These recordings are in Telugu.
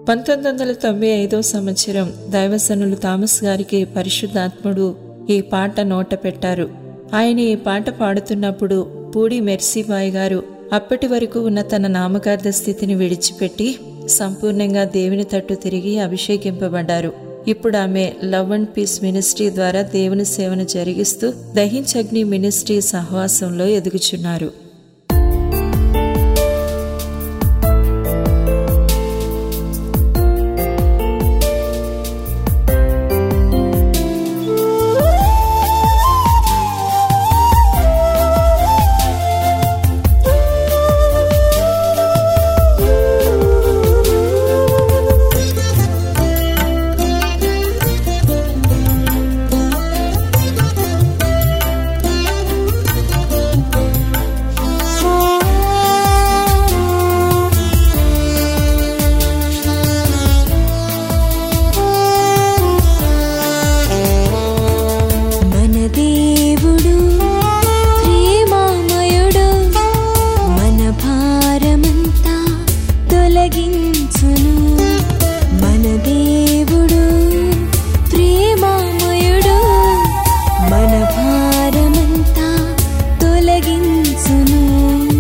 పంతొమ్మిది వందల తొంభై ఐదో సంవత్సరం దైవసనులు థామస్ గారికి పరిశుద్ధాత్ముడు ఈ పాట నోట పెట్టారు ఆయన ఈ పాట పాడుతున్నప్పుడు పూడి మెర్సీబాయ్ గారు అప్పటి వరకు ఉన్న తన నామకార్థ స్థితిని విడిచిపెట్టి సంపూర్ణంగా దేవుని తట్టు తిరిగి అభిషేకింపబడ్డారు ఇప్పుడు ఆమె లవ్ అండ్ పీస్ మినిస్ట్రీ ద్వారా దేవుని సేవను జరిగిస్తూ దహించగ్ని మినిస్ట్రీ సహవాసంలో ఎదుగుచున్నారు మన దేవుడు ప్రేమామయుడు మన భారమంతా తొలగించును మన దేవుడు ప్రేమామయుడు మన భారమంతా తొలగించును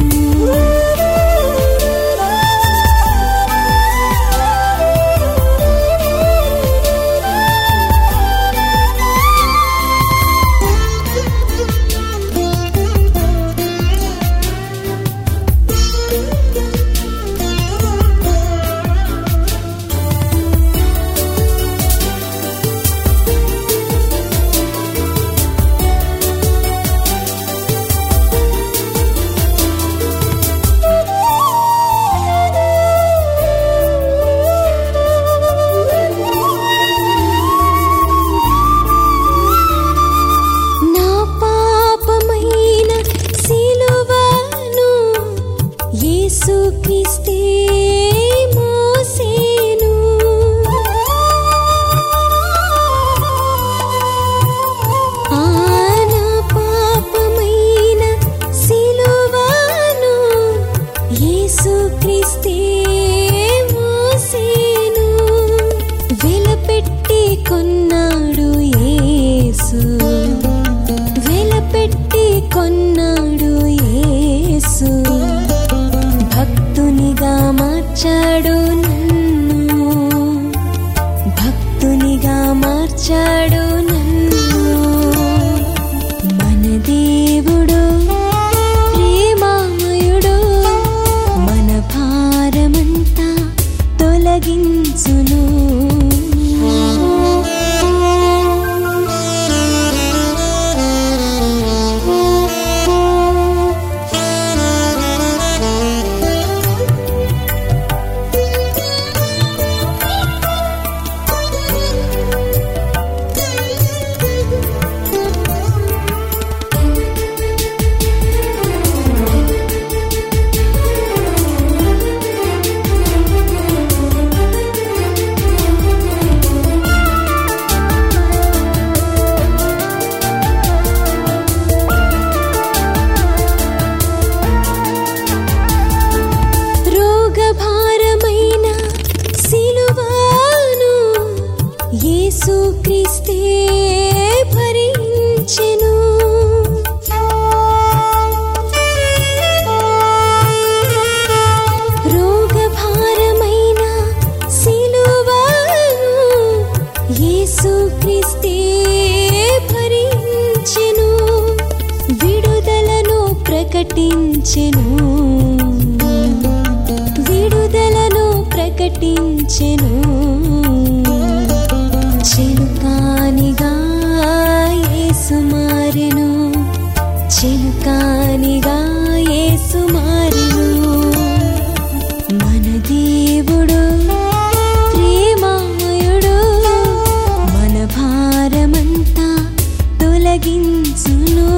నా పాపమైన సిలువను యేసుక్రీస్తే మోసేను ఆ నా పాపమైన సిలువను యేసుక్రీస్తే మోసేను వెలపెట్టి కొన్నాడు యేసు వెలపెట్టి కొన్నాడు యేసు భక్తునిగా మార్చాడు నన్ను భక్తునిగా మార్చాడు నన్ను మన దేవుడు ప్రేమామయుడు మన భారమంతా తొలగించును రోగభారమైన సిలువను యేసుక్రీస్తే భరించెను రోగభారమైన సిలువను యేసుక్రీస్తే భరించెను విడుదలను ప్రకటించెను విడుదలను ప్రకటించెను చెలుకానిగా యేసు మారెను చెలుకానిగా యేసు మారెను మన దేవుడు ప్రేమామయుడు మన భారమంతా తొలగించును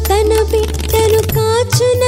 తన బిడ్డను కాచున